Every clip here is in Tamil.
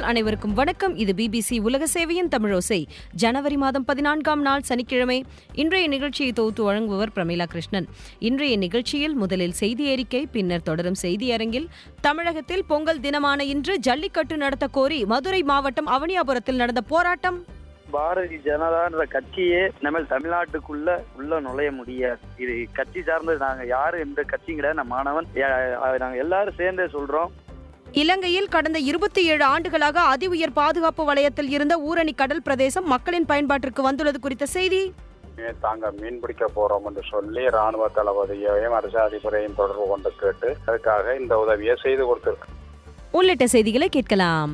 அனைவருக்கும் வணக்கம் இது பிபிசி உலக சேவையின் தமிழோசை ஜனவரி மாதம் பதினான்காம் நாள் சனிக்கிழமை இன்றைய நிகழ்ச்சியை தொகுத்து வழங்குபவர் பிரமிளா கிருஷ்ணன் இன்றைய நிகழ்ச்சியில் முதலில் செய்தி அறிக்கை பின்னர் தொடரும் செய்தி அரங்கில் தமிழகத்தில் பொங்கல் தினமான இன்று ஜல்லிக்கட்டு நடத்த கோரி மதுரை மாவட்டம் அவனியாபுரத்தில் நடந்த போராட்டம் பாரதிய ஜனதான்ற கட்சியே நம்ம தமிழ்நாட்டுக்குள்ள உள்ள நுழைய முடியாது இது கட்சி சார்ந்தது நாங்க யாரும் எந்த கட்சியும் கிடையாது நான் மாணவன் ஏ- நாங்க எல்லாரும் சேர்ந்தே சொல்றோம் இலங்கையில் கடந்த இருபத்தி ஏழு ஆண்டுகளாக அதி உயர் பாதுகாப்பு வலயத்தில் இருந்த ஊரணி கடல் பிரதேசம் மக்களின் பயன்பாட்டிற்கு வந்துள்ளது குறித்த செய்தி தாங்க மீன் பிடிக்க போறோம் என்று சொல்லி ராணுவ தளபதியையும் அரசு அதிபரையும் தொடர்பு கொண்டு கேட்டு அதுக்காக இந்த உதவியை செய்து கொடுத்திருக்கு உள்ளிட்ட செய்திகளை கேட்கலாம்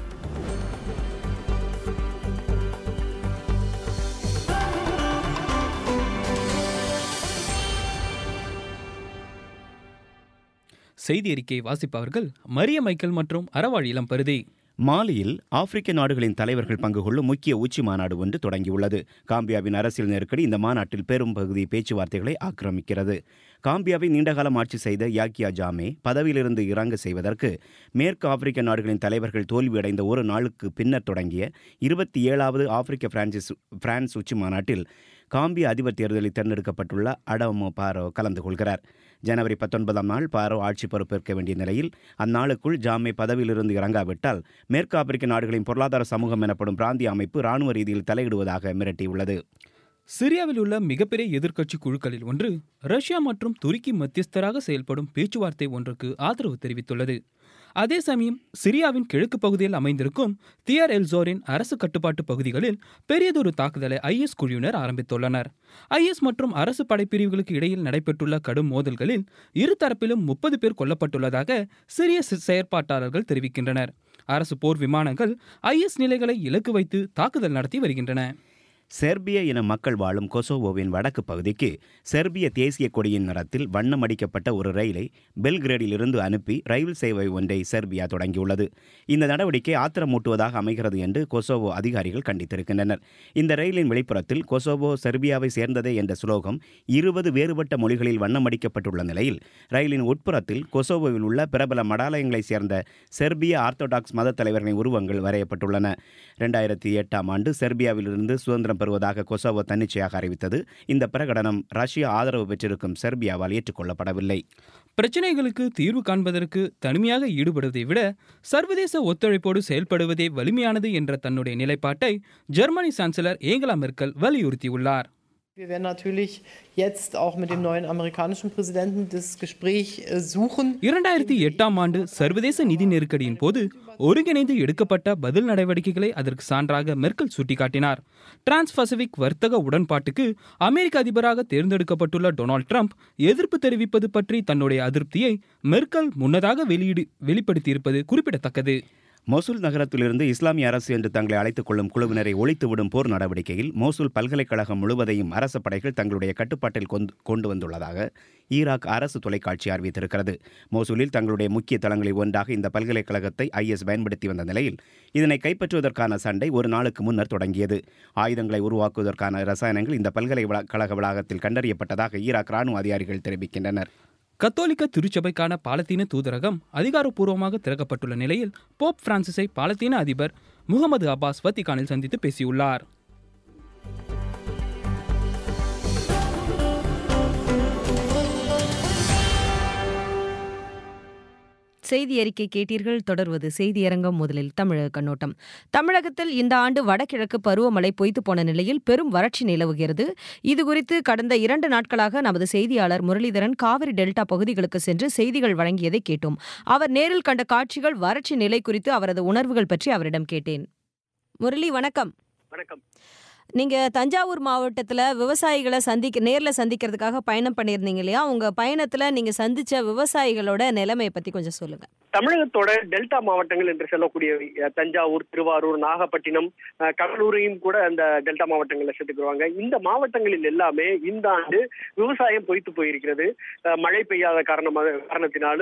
செய்தி அறிக்கையை வாசிப்பவர்கள் மரிய மைக்கேல் மற்றும் அறவாழ் இளம் பருதி மாலியில் ஆப்பிரிக்க நாடுகளின் தலைவர்கள் பங்கு கொள்ளும் முக்கிய உச்சி மாநாடு ஒன்று தொடங்கியுள்ளது காம்பியாவின் அரசியல் நெருக்கடி இந்த மாநாட்டில் பெரும் பகுதி பேச்சுவார்த்தைகளை ஆக்கிரமிக்கிறது காம்பியாவை நீண்டகாலம் ஆட்சி செய்த யாக்கியா ஜாமே பதவியிலிருந்து இறங்க செய்வதற்கு மேற்கு ஆப்பிரிக்க நாடுகளின் தலைவர்கள் தோல்வியடைந்த ஒரு நாளுக்கு பின்னர் தொடங்கிய இருபத்தி ஏழாவது ஆப்பிரிக்க பிரான்சிஸ் பிரான்ஸ் உச்சி மாநாட்டில் காம்பிய அதிபர் தேர்தலில் தேர்ந்தெடுக்கப்பட்டுள்ள அடமோ பாரோ கலந்து கொள்கிறார் ஜனவரி பத்தொன்பதாம் நாள் பாரோ ஆட்சி பொறுப்பேற்க வேண்டிய நிலையில் அந்நாளுக்குள் ஜாமே பதவியிலிருந்து இறங்காவிட்டால் மேற்கு ஆப்பிரிக்க நாடுகளின் பொருளாதார சமூகம் எனப்படும் பிராந்திய அமைப்பு ராணுவ ரீதியில் தலையிடுவதாக மிரட்டியுள்ளது சிரியாவில் உள்ள மிகப்பெரிய எதிர்க்கட்சி குழுக்களில் ஒன்று ரஷ்யா மற்றும் துருக்கி மத்தியஸ்தராக செயல்படும் பேச்சுவார்த்தை ஒன்றுக்கு ஆதரவு தெரிவித்துள்ளது அதே சமயம் சிரியாவின் கிழக்கு பகுதியில் அமைந்திருக்கும் தியர் எல்சோரின் அரசு கட்டுப்பாட்டு பகுதிகளில் பெரியதொரு தாக்குதலை ஐஎஸ் குழுவினர் ஆரம்பித்துள்ளனர் ஐஎஸ் மற்றும் அரசு படைப்பிரிவுகளுக்கு இடையில் நடைபெற்றுள்ள கடும் மோதல்களில் இரு தரப்பிலும் முப்பது பேர் கொல்லப்பட்டுள்ளதாக சிரிய செ- செயற்பாட்டாளர்கள் தெரிவிக்கின்றனர் அரசு போர் விமானங்கள் ஐஎஸ் நிலைகளை இலக்கு வைத்து தாக்குதல் நடத்தி வருகின்றன செர்பிய இன மக்கள் வாழும் கொசோவோவின் வடக்கு பகுதிக்கு செர்பிய தேசிய கொடியின் நிறத்தில் வண்ணம் அடிக்கப்பட்ட ஒரு ரயிலை பெல்கிரேடிலிருந்து அனுப்பி ரயில் சேவை ஒன்றை செர்பியா தொடங்கியுள்ளது இந்த நடவடிக்கை ஆத்திரமூட்டுவதாக அமைகிறது என்று கொசோவோ அதிகாரிகள் கண்டித்திருக்கின்றனர் இந்த ரயிலின் வெளிப்புறத்தில் கொசோவோ செர்பியாவை சேர்ந்ததே என்ற சுலோகம் இருபது வேறுபட்ட மொழிகளில் வண்ணம் அடிக்கப்பட்டுள்ள நிலையில் ரயிலின் உட்புறத்தில் கொசோவோவில் உள்ள பிரபல மடாலயங்களைச் சேர்ந்த செர்பிய ஆர்த்தோடாக்ஸ் மத தலைவர்களின் உருவங்கள் வரையப்பட்டுள்ளன ரெண்டாயிரத்தி எட்டாம் ஆண்டு செர்பியாவிலிருந்து சுதந்திரம் பெறுவதாக கொசோவோ தன்னிச்சையாக அறிவித்தது இந்த பிரகடனம் ரஷ்யா ஆதரவு பெற்றிருக்கும் செர்பியாவால் ஏற்றுக்கொள்ளப்படவில்லை பிரச்சினைகளுக்கு தீர்வு காண்பதற்கு தனிமையாக ஈடுபடுவதை விட சர்வதேச ஒத்துழைப்போடு செயல்படுவதே வலிமையானது என்ற தன்னுடைய நிலைப்பாட்டை ஜெர்மனி சான்சலர் ஏங்கலா மெர்க்கல் வலியுறுத்தியுள்ளார் Wir werden natürlich jetzt auch mit dem neuen amerikanischen Präsidenten das Gespräch äh, suchen. இரண்டாயிரத்தி எட்டாம் ஆண்டு சர்வதேச நிதி நெருக்கடியின் போது ஒருங்கிணைந்து எடுக்கப்பட்ட பதில் நடவடிக்கைகளை அதற்கு சான்றாக மெர்க்கல் சுட்டிக்காட்டினார் டிரான்ஸ் பசிபிக் வர்த்தக உடன்பாட்டுக்கு அமெரிக்க அதிபராக தேர்ந்தெடுக்கப்பட்டுள்ள டொனால்ட் ட்ரம்ப் எதிர்ப்பு தெரிவிப்பது பற்றி தன்னுடைய அதிருப்தியை மெர்க்கல் முன்னதாக வெளியிடு வெளிப்படுத்தியிருப்பது குறிப்பிடத்தக்கது மோசூல் நகரத்திலிருந்து இஸ்லாமிய அரசு என்று தங்களை அழைத்துக் கொள்ளும் குழுவினரை ஒழித்துவிடும் போர் நடவடிக்கையில் மோசூல் பல்கலைக்கழகம் முழுவதையும் அரசு படைகள் தங்களுடைய கட்டுப்பாட்டில் கொண்டு கொண்டு வந்துள்ளதாக ஈராக் அரசு தொலைக்காட்சி அறிவித்திருக்கிறது மோசூலில் தங்களுடைய முக்கிய தளங்களில் ஒன்றாக இந்த பல்கலைக்கழகத்தை ஐஎஸ் பயன்படுத்தி வந்த நிலையில் இதனை கைப்பற்றுவதற்கான சண்டை ஒரு நாளுக்கு முன்னர் தொடங்கியது ஆயுதங்களை உருவாக்குவதற்கான ரசாயனங்கள் இந்த பல்கலைக்கழக வளாகத்தில் கண்டறியப்பட்டதாக ஈராக் ராணுவ அதிகாரிகள் தெரிவிக்கின்றனர் கத்தோலிக்க திருச்சபைக்கான பாலத்தீன தூதரகம் அதிகாரப்பூர்வமாக திறக்கப்பட்டுள்ள நிலையில் போப் பிரான்சிஸை பாலத்தீன அதிபர் முகமது அப்பாஸ் வத்திகானில் சந்தித்து பேசியுள்ளார் செய்தி அறிக்கை கேட்டீர்கள் தொடர்வது செய்தியரங்கம் முதலில் தமிழக கண்ணோட்டம் தமிழகத்தில் இந்த ஆண்டு வடகிழக்கு பருவமழை பொய்த்து போன நிலையில் பெரும் வறட்சி நிலவுகிறது இதுகுறித்து கடந்த இரண்டு நாட்களாக நமது செய்தியாளர் முரளிதரன் காவிரி டெல்டா பகுதிகளுக்கு சென்று செய்திகள் வழங்கியதை கேட்டோம் அவர் நேரில் கண்ட காட்சிகள் வறட்சி நிலை குறித்து அவரது உணர்வுகள் பற்றி அவரிடம் கேட்டேன் முரளி வணக்கம் வணக்கம் நீங்க தஞ்சாவூர் மாவட்டத்துல விவசாயிகளை சந்திக்க நேர்ல சந்திக்கிறதுக்காக பயணம் பண்ணியிருந்தீங்க இல்லையா உங்க பயணத்துல நீங்க சந்திச்ச விவசாயிகளோட நிலைமையை பத்தி கொஞ்சம் சொல்லுங்க தமிழகத்தோட டெல்டா மாவட்டங்கள் என்று சொல்லக்கூடிய அஹ், தஞ்சாவூர் திருவாரூர் நாகப்பட்டினம் அஹ், கடலூரையும் கூட அந்த டெல்டா மாவட்டங்கள்ல சேர்த்துக்குருவாங்க இந்த மாவட்டங்களில் எல்லாமே இந்த ஆண்டு விவசாயம் பொய்த்து போயிருக்கிறது அஹ், மழை பெய்யாத காரணமாக காரணத்தினாலும்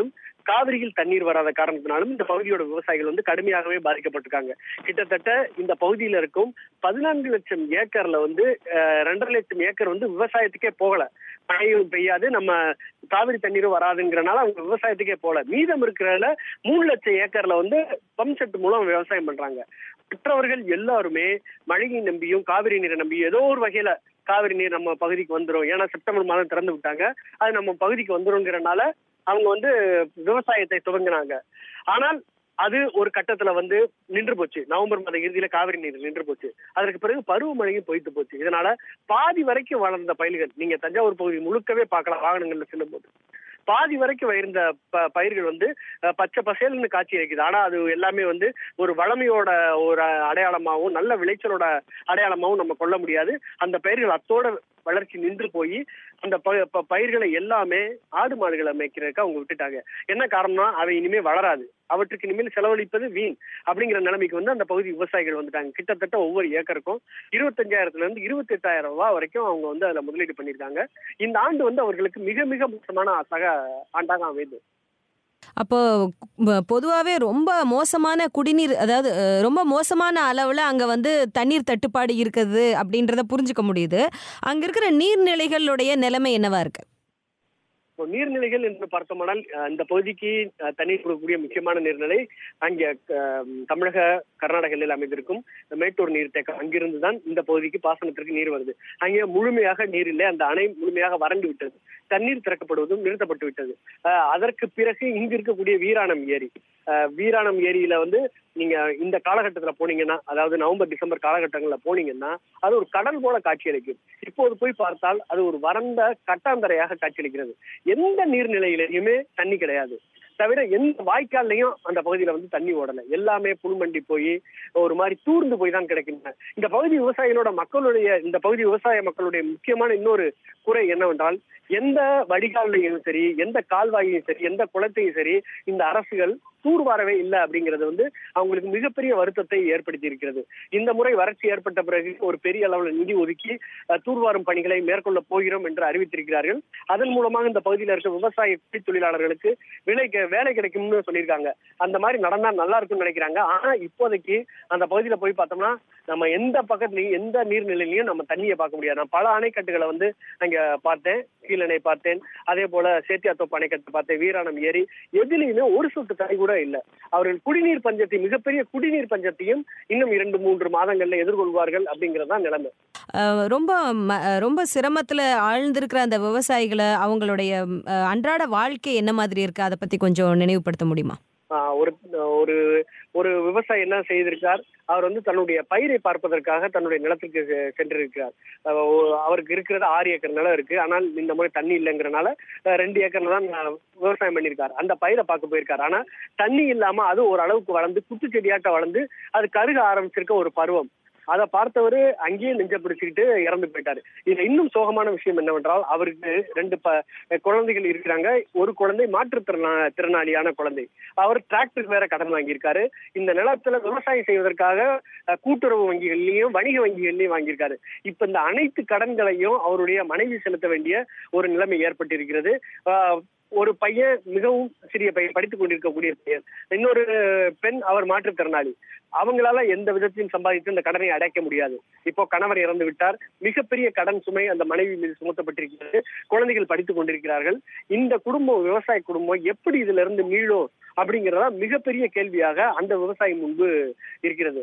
காவிரியில் தண்ணீர் வராத காரணத்தினாலும் இந்த பகுதியோட விவசாயிகள் வந்து கடுமையாகவே பாதிக்கப்பட்டிருக்காங்க கிட்டத்தட்ட இந்த பகுதியில இருக்கும் பதினான்கு லட்சம் ஏக்கர்ல வந்து அஹ், ரெண்டரை லட்சம் ஏக்கர் வந்து விவசாயத்துக்கே போகல மழையும் பெய்யாது நம்ம காவிரி தண்ணீரும் வராதுங்கிறனால அவங்க விவசாயத்துக்கே போகல மீதம் இருக்கிறதுல மூணு லட்சம் ஏக்கர்ல வந்து பம்ப் செட் மூலம் விவசாயம் பண்றாங்க மற்றவர்கள் எல்லாருமே மழையை நம்பியும் காவிரி நீரை நம்பியும் ஏதோ ஒரு வகையில காவிரி நீர் நம்ம பகுதிக்கு வந்துரும் ஏன்னா செப்டம்பர் மாதம் திறந்து விட்டாங்க அது நம்ம பகுதிக்கு வந்துருங்கிறனால அவங்க வந்து விவசாயத்தை துவங்கினாங்க ஆனால் அது ஒரு கட்டத்துல வந்து நின்று போச்சு நவம்பர் மாத இறுதியில காவிரி நீர் நின்று போச்சு அதற்கு பிறகு பருவமழையும் பொய்த்து போச்சு இதனால பாதி வரைக்கும் வளர்ந்த பயிர்கள் நீங்க தஞ்சாவூர் பகுதி முழுக்கவே பார்க்கலாம் வாகனங்கள்ல செல்லும் போது பாதி வரைக்கும் இருந்த ப- பயிர்கள் வந்து அஹ், பச்சை பசேல்னு காட்சி அளிக்குது ஆனா அது எல்லாமே வந்து ஒரு வளமையோட ஒரு அடையாளமாகவும் நல்ல விளைச்சலோட அடையாளமாகவும் நம்ம கொள்ள முடியாது அந்த பயிர்கள் அத்தோட வளர்ச்சி நின்று போய் அந்த ப- ப- பயிர்களை எல்லாமே ஆடு மாடுகளை மேய்க்கிறதுக்கு அவங்க விட்டுட்டாங்க என்ன காரணம்னா அவை இனிமே வளராது அவற்றுக்கு இனிமேல் செலவழிப்பது வீண் அப்படிங்கிற நிலைமைக்கு வந்து அந்த பகுதி விவசாயிகள் வந்துட்டாங்க கிட்டத்தட்ட ஒவ்வொரு ஏக்கருக்கும் இருபத்தஞ்சாயிரத்துல இருந்து இருபத்தி எட்டாயிரம் ரூபாய் வரைக்கும் அவங்க வந்து அதுல முதலீடு பண்ணியிருக்காங்க இந்த ஆண்டு வந்து அவர்களுக்கு மிக மிக மோசமான சக ஆண்டாக அமைது அப்போ ம- பொதுவாவே ரொம்ப மோசமான குடிநீர் அதாவது அஹ், ரொம்ப மோசமான அளவில் அங்கே வந்து தண்ணீர் தட்டுப்பாடு இருக்குது அப்படின்றத புரிஞ்சுக்க முடியுது அங்கே இருக்கிற நீர்நிலைகளுடைய நிலைமை என்னவா இருக்கு இப்போ நீர்நிலைகள் என்று பார்த்தோமானால் அஹ், இந்த பகுதிக்கு அஹ், தண்ணீர் கொடுக்கக்கூடிய முக்கியமான நீர்நிலை அங்கே அஹ், தமிழக கர்நாடக எல்லையில் அமைந்திருக்கும் மேட்டூர் நீர்த்தேக்கம் அங்கிருந்து தான் இந்த பகுதிக்கு பாசனத்திற்கு நீர் வருது அங்கே முழுமையாக நீர் இல்லை அந்த அணை முழுமையாக வறண்டு விட்டது தண்ணீர் திறக்கப்படுவதும் நிறுத்தப்பட்டு விட்டது அஹ், அதற்கு பிறகு இங்கு இருக்கக்கூடிய வீராணம் ஏரி அஹ், வீராணம் ஏரியில வந்து நீங்க இந்த காலகட்டத்துல போனீங்கன்னா அதாவது நவம்பர் டிசம்பர் காலகட்டங்கள்ல போனீங்கன்னா அது ஒரு கடல் போல காட்சியளிக்கும் இப்போது போய் பார்த்தால் அது ஒரு வறண்ட கட்டாந்தரையாக காட்சியளிக்கிறது எந்த நீர்நிலையிலையுமே தண்ணி கிடையாது தவிர எந்த வாய்க்கால்லையும் அந்த பகுதியில வந்து தண்ணி ஓடல எல்லாமே புல்மண்டி போய் ஒரு மாதிரி தூர்ந்து போய் தான் கிடைக்கின்றன இந்த பகுதி விவசாயிகளோட மக்களுடைய இந்த பகுதி விவசாய மக்களுடைய முக்கியமான இன்னொரு குறை என்னவென்றால் எந்த வடிகால்லையும் சரி எந்த கால்வாயையும் சரி எந்த குளத்தையும் சரி இந்த அரசுகள் தூர்வாரவே இல்லை அப்படிங்கிறது வந்து அவங்களுக்கு மிகப்பெரிய வருத்தத்தை ஏற்படுத்தி இருக்கிறது இந்த முறை வறட்சி ஏற்பட்ட பிறகு ஒரு பெரிய அளவில் நிதி ஒதுக்கி அஹ், தூர்வாரும் பணிகளை மேற்கொள்ள போகிறோம் என்று அறிவித்திருக்கிறார்கள் அதன் மூலமாக இந்த பகுதியில் இருக்க விவசாய கூலித் தொழிலாளர்களுக்கு விலை கெ- வேலை கிடைக்கும்னு சொல்லியிருக்காங்க அந்த மாதிரி நடந்தா நல்லா இருக்கும்னு நினைக்கிறாங்க ஆனா இப்போதைக்கு அந்த பகுதியில போய் பார்த்தோம்னா நம்ம எந்த பக்கத்துலயும் எந்த நீர்நிலையிலையும் நம்ம தண்ணியை பார்க்க முடியாது நான் பல அணைக்கட்டுகளை வந்து அங்க பார்த்தேன் கீழணை பார்த்தேன் அதே போல சேத்தியாத்தோப்பு அணைக்கட்டு பார்த்தேன் வீராணம் ஏரி எதுலையுமே ஒரு சொட்டு தண்ணி கூட இல்லை அவர்கள் குடிநீர் பஞ்சத்தை மிகப்பெரிய குடிநீர் பஞ்சத்தையும் இன்னும் இரண்டு மூன்று மாதங்கள்ல எதிர்கொள்வார்கள் அப்படிங்கறதுதான் நிலைமை அஹ், ரொம்ப ம- அஹ், ரொம்ப சிரமத்தில் ஆழ்ந்திருக்கிற அந்த விவசாயிகளை அவங்களுடைய அஹ், அன்றாட வாழ்க்கை என்ன மாதிரி இருக்கு அதை பற்றி கொஞ்சம் நினைவுபடுத்த முடியுமா ஆஹ் ஒரு ஒரு ஒரு விவசாயி என்ன செய்திருக்கார் அவர் வந்து தன்னுடைய பயிரை பார்ப்பதற்காக தன்னுடைய நிலத்துக்கு செ- சென்றிருக்கிறார் ஆஹ் ஒ- அவருக்கு இருக்கிறது ஆறு ஏக்கர் நிலம் இருக்கு ஆனால் இந்த முறை தண்ணி இல்லைங்கிறனால ஆஹ் ரெண்டு ஏக்கர்ல தான் ஆஹ் விவசாயம் பண்ணியிருக்கார் அந்த பயிரை பார்க்க போயிருக்கார் ஆனா தண்ணி இல்லாம அது ஒரு அளவுக்கு வளர்ந்து குத்து செடியாட்ட வளர்ந்து அது கருக ஆரம்பிச்சிருக்க ஒரு பருவம் அதை பார்த்தவரு அங்கேயே நெஞ்ச பிடிச்சுக்கிட்டு இறந்து போயிட்டாரு இதுல இன்னும் சோகமான விஷயம் என்னவென்றால் அவருக்கு ரெண்டு ப குழந்தைகள் இருக்கிறாங்க ஒரு குழந்தை மாற்றுத்திறனா திறனாளியான குழந்தை அவர் டிராக்டருக்கு வேற கடன் வாங்கியிருக்காரு இந்த நிலத்துல விவசாயம் செய்வதற்காக அஹ், கூட்டுறவு வங்கிகள்லயும் வணிக வங்கிகள்லயும் வாங்கியிருக்காரு இப்ப இந்த அனைத்து கடன்களையும் அவருடைய மனைவி செலுத்த வேண்டிய ஒரு நிலைமை ஏற்பட்டிருக்கிறது ஆஹ், ஒரு பையன் மிகவும் சிறிய பையன் படித்துக் கொண்டிருக்கக்கூடிய பையன் இன்னொரு பெண் அவர் மாற்றுத்திறனாளி அவங்களால எந்த விதத்திலும் சம்பாதித்து இந்த கடனை அடைக்க முடியாது இப்போ கணவர் இறந்து விட்டார் மிகப்பெரிய கடன் சுமை அந்த மனைவி மீது சுமத்தப்பட்டிருக்கிறது குழந்தைகள் படித்துக் கொண்டிருக்கிறார்கள் இந்த குடும்பம் விவசாய குடும்பம் எப்படி இதுல இருந்து மீளும் அப்படிங்கறதா மிகப்பெரிய கேள்வியாக அந்த விவசாயி முன்பு இருக்கிறது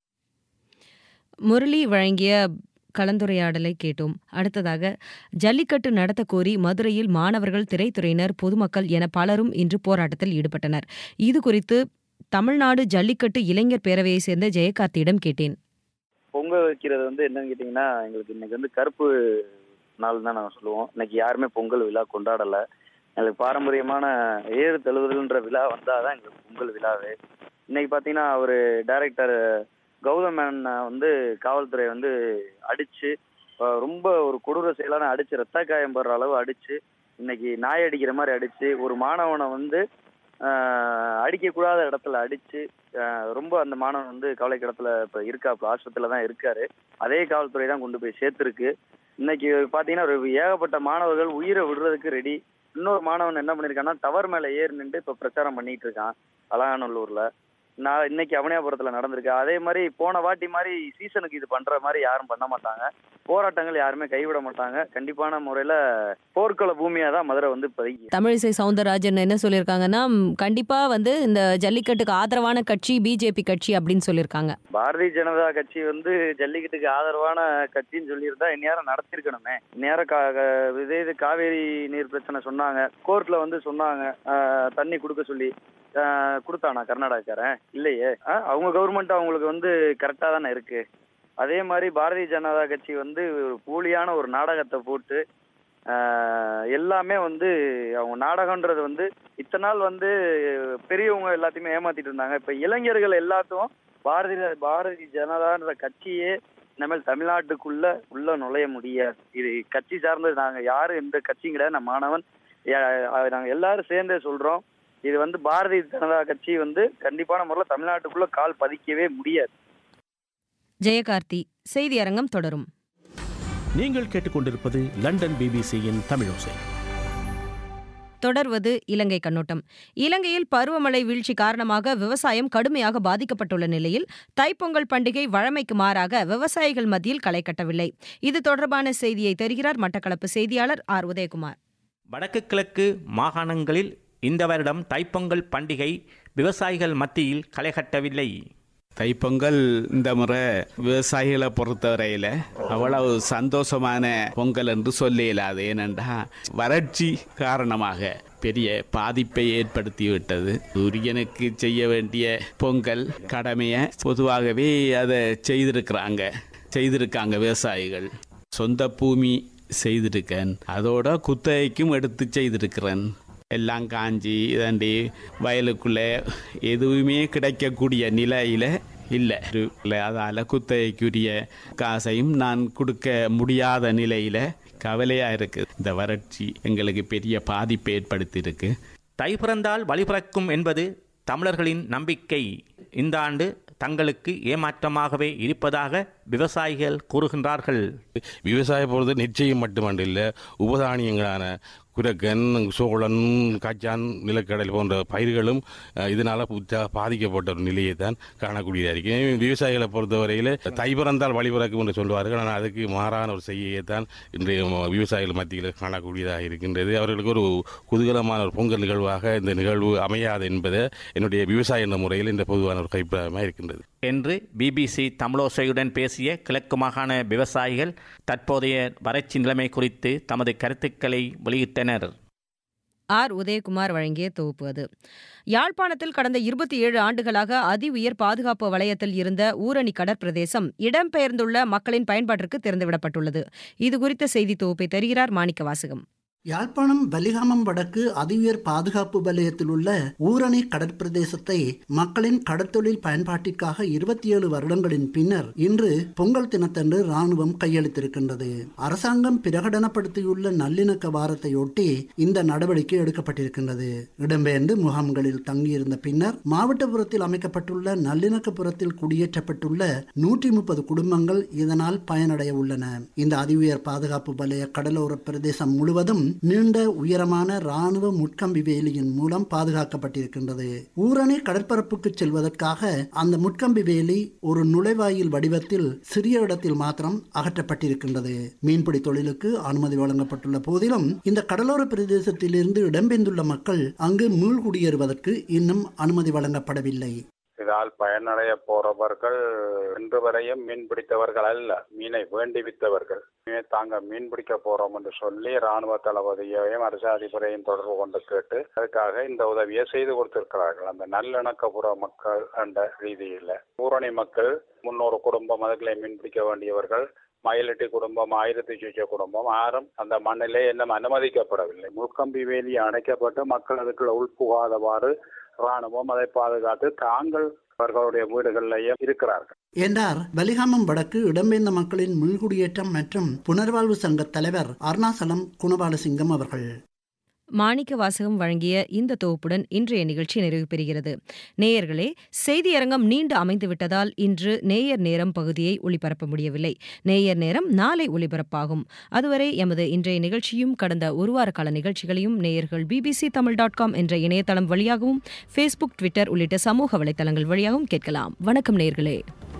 முரளி வழங்கிய கலந்துரையாடலை கேட்டோம் அடுத்ததாக ஜல்லிக்கட்டு நடத்த கோரி மதுரையில் மாணவர்கள் திரைத்துறையினர் பொதுமக்கள் என பலரும் இன்று போராட்டத்தில் ஈடுபட்டனர் இது குறித்து தமிழ்நாடு ஜல்லிக்கட்டு இளைஞர் பேரவையை சேர்ந்த ஜெயகார்த்தியிடம் கேட்டேன் பொங்கல் வைக்கிறது வந்து என்னன்னு கேட்டிங்கன்னா எங்களுக்கு இன்னைக்கு வந்து கருப்பு நாள் தான் நாங்கள் சொல்லுவோம் இன்னைக்கு யாருமே பொங்கல் விழா கொண்டாடலை எங்களுக்கு பாரம்பரியமான ஏறு தழுவுதல்ன்ற விழா வந்தால் தான் எங்களுக்கு பொங்கல் விழாவே இன்னைக்கு பார்த்தீங்கன்னா ஒரு டைரக்டர் கௌதம் மேனனை வந்து காவல்துறை வந்து அடிச்சு அஹ் ரொம்ப ஒரு கொடூர செயலான அடிச்சு ரத்த காயம் படுற அளவு அடிச்சு இன்னைக்கு நாய் அடிக்கிற மாதிரி அடிச்சு ஒரு மாணவனை வந்து ஆஹ் அடிக்கக்கூடாத இடத்துல அடிச்சு ஆஹ் ரொம்ப அந்த மாணவன் வந்து கவலைக்கிடத்துல இப்போ இருக்காப்புல ஆஸ்பத்திரியில் தான் இருக்காரு அதே காவல்துறை தான் கொண்டு போய் சேர்த்துருக்கு இன்னைக்கு பார்த்தீங்கன்னா ஒரு ஏகப்பட்ட மாணவர்கள் உயிரை விடுறதுக்கு ரெடி இன்னொரு மாணவன் என்ன பண்ணியிருக்கான்னா டவர் மேல ஏறி நின்று இப்ப பிரச்சாரம் பண்ணிட்டு இருக்கான் அலங்காநல்லூர்ல நான் இன்னைக்கு அவனியாபுரத்துல நடந்திருக்கு அதே மாதிரி போன வாட்டி மாதிரி சீசனுக்கு இது பண்ற மாதிரி யாரும் பண்ண மாட்டாங்க போராட்டங்கள் யாருமே கைவிட மாட்டாங்க கண்டிப்பான முறையில போர்க்கள பூமியா தான் மதுரை வந்து இப்போதைக்கு தமிழிசை சவுந்தரராஜன் என்ன சொல்லியிருக்காங்கன்னா ம், கண்டிப்பா வந்து இந்த ஜல்லிக்கட்டுக்கு ஆதரவான கட்சி பிஜேபி கட்சி அப்படின்னு சொல்லியிருக்காங்க பாரதிய ஜனதா கட்சி வந்து ஜல்லிக்கட்டுக்கு ஆதரவான கட்சின்னு சொல்லியிருந்தா இந்நேரம் நடத்திருக்கணுமே இந்நேரம் கா க- இதே இது காவேரி நீர் பிரச்சனை சொன்னாங்க கோர்ட்ல வந்து சொன்னாங்க ஆஹ், தண்ணி கொடுக்க சொல்லி ஆஹ், கொடுத்தானா கர்நாடகாக்காரன் இல்லையே ஆஹ், அவங்க கவர்மெண்ட் அவங்களுக்கு வந்து கரெக்டா தானே இருக்கு அதே மாதிரி பாரதிய ஜனதா கட்சி வந்து ஒரு போலியான ஒரு நாடகத்தை போட்டு ஆஹ், எல்லாமே வந்து அவங்க நாடகம்ன்றது வந்து இத்தனை நாள் வந்து பெரியவங்க எல்லாத்தையுமே ஏமாத்திட்டு இருந்தாங்க இப்ப இளைஞர்கள் எல்லாத்தும் பாரதிய பாரதிய ஜனதான்ற கட்சியே இனிமேல் தமிழ்நாட்டுக்குள்ள உள்ள நுழைய முடியாது இது கட்சி சார்ந்தது நாங்க யாரும் எந்த கட்சியும் கிடையாது நான் மாணவன் யா- அஹ் நாங்க எல்லாரும் சேர்ந்தே சொல்றோம் இது வந்து பாரதிய ஜனதா கட்சி வந்து கண்டிப்பான முறையில் தமிழ்நாட்டுக்குள்ள கால் பதிக்கவே முடியாது ஜெயகார்த்தி செய்தி அரங்கம் தொடரும் நீங்கள் கேட்டுக்கொண்டிருப்பது லண்டன் பிபிசியின் தமிழோசை தொடர்வது இலங்கை கண்ணோட்டம் இலங்கையில் பருவமழை வீழ்ச்சி காரணமாக விவசாயம் கடுமையாக பாதிக்கப்பட்டுள்ள நிலையில் தைப்பொங்கல் பண்டிகை வழமைக்கு மாறாக விவசாயிகள் மத்தியில் களை கட்டவில்லை இது தொடர்பான செய்தியை தருகிறார் மட்டக்களப்பு செய்தியாளர் ஆர் உதயகுமார் வடக்கு கிழக்கு மாகாணங்களில் இந்த வருடம் தைப்பொங்கல் பண்டிகை விவசாயிகள் மத்தியில் களைகட்டவில்லை தைப்பொங்கல் இந்த முறை விவசாயிகளை பொறுத்தவரையில் அவ்வளவு சந்தோஷமான பொங்கல் என்று சொல்ல இயலாது ஏனென்றா வறட்சி காரணமாக பெரிய பாதிப்பை ஏற்படுத்திவிட்டது சூரியனுக்கு செய்ய வேண்டிய பொங்கல் கடமையை பொதுவாகவே அதை செய்திருக்கிறாங்க செய்திருக்காங்க விவசாயிகள் சொந்த பூமி செய்திருக்கேன் அதோட குத்தகைக்கும் எடுத்து செய்திருக்கிறேன் எல்லாம் காஞ்சி இதாண்டி வயலுக்குள்ளே எதுவுமே கிடைக்கக்கூடிய நிலையில் இல்லை அதால் குத்தகைக்குரிய காசையும் நான் கொடுக்க முடியாத நிலையில் கவலையாக இருக்குது இந்த வறட்சி எங்களுக்கு பெரிய பாதிப்பை ஏற்படுத்தியிருக்கு தை பிறந்தால் வழி பிறக்கும் என்பது தமிழர்களின் நம்பிக்கை இந்த ஆண்டு தங்களுக்கு ஏமாற்றமாகவே இருப்பதாக விவசாயிகள் கூறுகின்றார்கள் விவசாய பொறுத்து நிச்சயம் மட்டுமல்ல உபதானியங்களான குரக்கன் சோழன் காச்சான் நிலக்கடல் போன்ற பயிர்களும் அஹ், இதனால புத்தா- பாதிக்கப்பட்ட ஒரு நிலையை தான் காணக்கூடியதாக இருக்கு எனவே விவசாயிகளை பொறுத்தவரையில் தை பிறந்தால் வழி பிறக்கும் என்று சொல்வார்கள் ஆனால் அதுக்கு மாறான ஒரு செய்தியை தான் இன்றைய ம- விவசாயிகள் மத்தியில் காணக்கூடியதாக இருக்கின்றது அவர்களுக்கு ஒரு குதூகலமான ஒரு பொங்கல் நிகழ்வாக இந்த நிகழ்வு அமையாது என்பது என்னுடைய விவசாய என்ற முறையில் இந்த பொதுவான ஒரு அபிப்பிராயமாக இருக்கின்றது என்று பிபிசி தமிழோசையுடன் பேசிய கிழக்கு மாகாண விவசாயிகள் தற்போதைய வறட்சி நிலைமை குறித்து தமது கருத்துக்களை வெளியிட்டனர் ஆர் உதயகுமார் வழங்கிய தொகுப்பு அது யாழ்ப்பாணத்தில் கடந்த இருபத்தி ஏழு ஆண்டுகளாக அதி உயர் பாதுகாப்பு வலயத்தில் இருந்த ஊரணி கடற்பிரதேசம் இடம்பெயர்ந்துள்ள மக்களின் பயன்பாட்டிற்கு திறந்துவிடப்பட்டுள்ளது இது குறித்த செய்தி தொகுப்பை தருகிறார் மாணிக்க வாசகம் யாழ்ப்பாணம் வலிகாமம் வடக்கு அதிஉயர் பாதுகாப்பு வலயத்தில் உள்ள ஊரணி கடற்பிரதேசத்தை மக்களின் கடற்தொழில் பயன்பாட்டிற்காக இருபத்தி ஏழு வருடங்களின் பின்னர் இன்று பொங்கல் தினத்தன்று ராணுவம் கையளித்திருக்கின்றது அரசாங்கம் பிரகடனப்படுத்தியுள்ள நல்லிணக்க வாரத்தையொட்டி இந்த நடவடிக்கை எடுக்கப்பட்டிருக்கின்றது இடம்பெயர்ந்து முகாம்களில் தங்கியிருந்த பின்னர் மாவட்டபுரத்தில் அமைக்கப்பட்டுள்ள நல்லிணக்கபுரத்தில் குடியேற்றப்பட்டுள்ள நூற்றி முப்பது குடும்பங்கள் இதனால் பயனடைய உள்ளன இந்த அதிஉயர் பாதுகாப்பு வலய கடலோர பிரதேசம் முழுவதும் நீண்ட உயரமான ராணுவ முட்கம்பி வேலியின் மூலம் பாதுகாக்கப்பட்டிருக்கின்றது ஊரணி கடற்பரப்புக்கு செல்வதற்காக அந்த முட்கம்பி வேலி ஒரு நுழைவாயில் வடிவத்தில் சிறிய இடத்தில் மாத்திரம் அகற்றப்பட்டிருக்கின்றது மீன்பிடி தொழிலுக்கு அனுமதி வழங்கப்பட்டுள்ள போதிலும் இந்த கடலோர பிரதேசத்திலிருந்து இடம்பெயர்ந்துள்ள மக்கள் அங்கு மீள்குடியேறுவதற்கு இன்னும் அனுமதி வழங்கப்படவில்லை இதால் பயனடைய போறவர்கள் இன்று வரையும் மீன் பிடித்தவர்கள் அல்ல மீனை வேண்டி வித்தவர்கள் இனிமே தாங்க மீன் பிடிக்க போறோம் என்று சொல்லி ராணுவ தளபதியையும் அரசு அதிபரையும் தொடர்பு கொண்டு கேட்டு அதுக்காக இந்த உதவியை செய்து கொடுத்திருக்கிறார்கள் அந்த நல்லிணக்கபுற மக்கள் என்ற ரீதியில் பூரணி மக்கள் முன்னூறு குடும்பம் அதுக்குள்ளே மீன் பிடிக்க வேண்டியவர்கள் மயிலட்டி குடும்பம் ஆயிரத்தி சுவிச்ச குடும்பம் யாரும் அந்த மண்ணிலே இன்னும் அனுமதிக்கப்படவில்லை முற்கம்பி வேலி அணைக்கப்பட்டு மக்கள் அதுக்குள்ள உள்புகாதவாறு ராணுவம் அதை பாதுகாத்து தாங்கள் அவர்களுடைய வீடுகளிலேயே இருக்கிறார்கள் என்றார் வலிகாமம் வடக்கு இடம்பெயர்ந்த மக்களின் மீள்குடியேற்றம் மற்றும் புனர்வாழ்வு சங்க தலைவர் அருணாசலம் குணபாலசிங்கம் அவர்கள் மாணிக்க வாசகம் வழங்கிய இந்த தொகுப்புடன் இன்றைய நிகழ்ச்சி நிறைவு பெறுகிறது நேயர்களே செய்தியரங்கம் நீண்டு அமைந்து விட்டதால் இன்று நேயர் நேரம் பகுதியை ஒளிபரப்ப முடியவில்லை நேயர் நேரம் நாளை ஒளிபரப்பாகும் அதுவரை எமது இன்றைய நிகழ்ச்சியும் கடந்த ஒரு வார கால நிகழ்ச்சிகளையும் நேயர்கள் பிபிசி தமிழ் டாட் காம் என்ற இணையதளம் வழியாகவும் ஃபேஸ்புக் ட்விட்டர் உள்ளிட்ட சமூக வலைதளங்கள் வழியாகவும் கேட்கலாம் வணக்கம் நேயர்களே